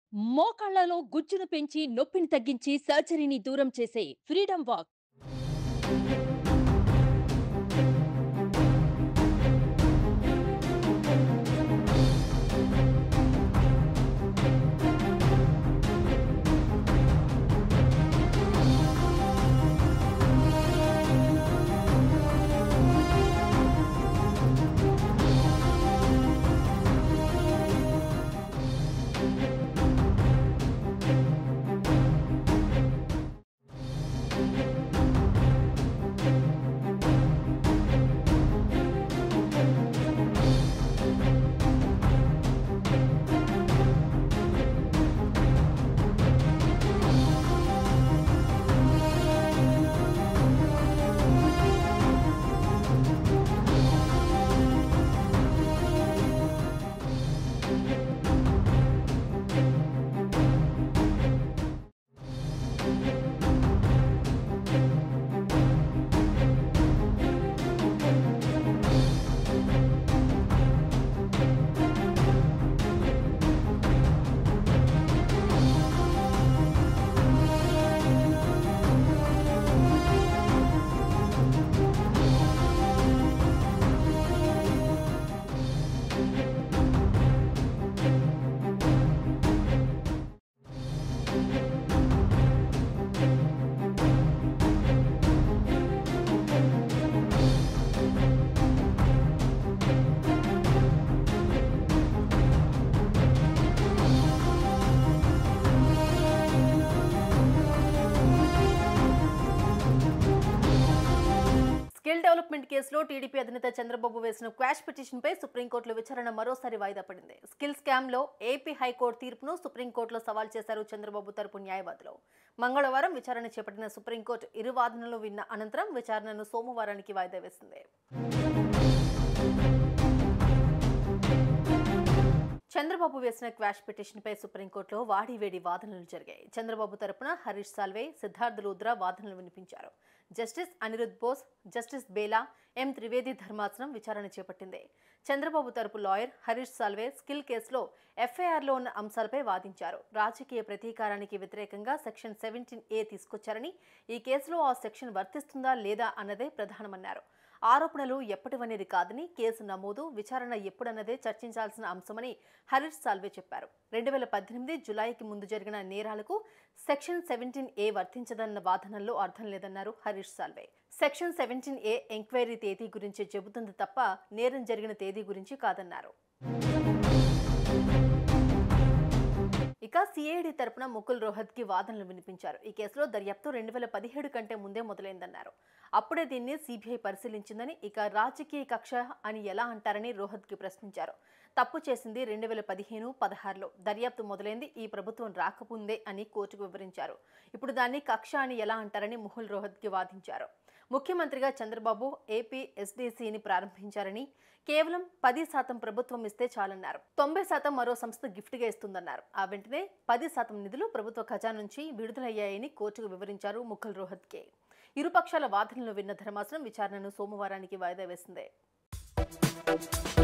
మోకాళ్లలో గుజ్జును పెంచి నొప్పిని తగ్గించి సర్జరీని దూరం చేసే ఫ్రీడమ్ వాక్ స్కిల్ డెవలప్మెంట్ కేసులో టీడీపీ అధినేత చంద్రబాబు వేసిన క్వాష్ పిటిషన్పై సుప్రీంకోర్టులో విచారణ మరోసారి వాయిదా పడింది స్కిల్ స్కామ్లో ఏపీ హైకోర్టు తీర్పును సుప్రీంకోర్టులో సవాల్ చేశారు చంద్రబాబు తరపు న్యాయవాదులు మంగళవారం విచారణ చేపట్టిన సుప్రీంకోర్టు ఇరు వాదనలు విన్న అనంతరం విచారణను సోమవారానికి వాయిదా వేసింది చంద్రబాబు వేసిన క్వాష్ పిటిషన్పై సుప్రీంకోర్టులో వాడివేడి వాదనలు జరిగాయి చంద్రబాబు తరపున హరీష్ సాల్వే సిద్ధార్థ లూద్రా వాదనలు వినిపించారు justice Aniruddha Bose justice Bela M Trivedi ధర్మాసనం విచారణ చేపట్టింది చంద్రబాబు తరపు లాయర్ హరీష్ సాల్వే స్కిల్ కేసులో ఎఫ్ఐఆర్లో ఉన్న అంశాలపై వాదించారు రాజకీయ ప్రతీకారానికి వ్యతిరేకంగా సెక్షన్ సెవెంటీన్ ఏ తీసుకొచ్చారని ఈ కేసులో ఆ సెక్షన్ వర్తిస్తుందా లేదా అన్నదే ప్రధానమన్నారు ఆరోపణలు ఎప్పటివనేది కాదని కేసు నమోదు విచారణ ఎప్పుడన్నదే చర్చించాల్సిన అంశమని హరీష్ సాల్వే చెప్పారు రెండు వేల పద్దెనిమిది జులైకి ముందు జరిగిన నేరాలకు సెక్షన్ సెవెంటీన్ ఏ వర్తించదన్న వాదనల్లో అర్థం లేదన్నారు Harish Salve section seventeen A enquiry తేదీ గురించి చెబుతుంది తప్ప నేరం జరిగిన తేదీ గురించి కాదన్నారు ఇక సిఐడి తరపున ముకుల్ రోహత్ కి వాదనలు వినిపించారు ఈ కేసులో దర్యాప్తు రెండు వేల పదిహేడు కంటే ముందే మొదలైందన్నారు అప్పుడే దీన్ని సిబిఐ పరిశీలించిందని ఇక రాజకీయ కక్ష అని ఎలా అంటారని రోహత్ కి ప్రశ్నించారు తప్పు చేసింది రెండు వేల పదిహేను పదహారులో దర్యాప్తు మొదలైంది ఈ ప్రభుత్వం రాకముందే అని కోర్టుకు వివరించారు ఇప్పుడు దాన్ని కక్ష అని ఎలా అంటారని ముహుల్ రోహత్ కి వాదించారు ముఖ్యమంత్రిగా చంద్రబాబు ఏపీ ఎస్డీసీని ప్రారంభించారని కేవలం పది శాతం ప్రభుత్వం ఇస్తే చాలన్నారు తొంభై శాతం మరో సంస్థ గిఫ్ట్గా ఇస్తుందన్నారు ఆ వెంటనే పది శాతం నిధులు ప్రభుత్వ ఖజానా నుంచి విడుదలయ్యాయని కోర్టుకు వివరించారు ముఖల్ రోహత్ కే ఇరుపక్షాల వాదనలు విన్న ధర్మాసనం విచారణను సోమవారానికి వాయిదా వేసింది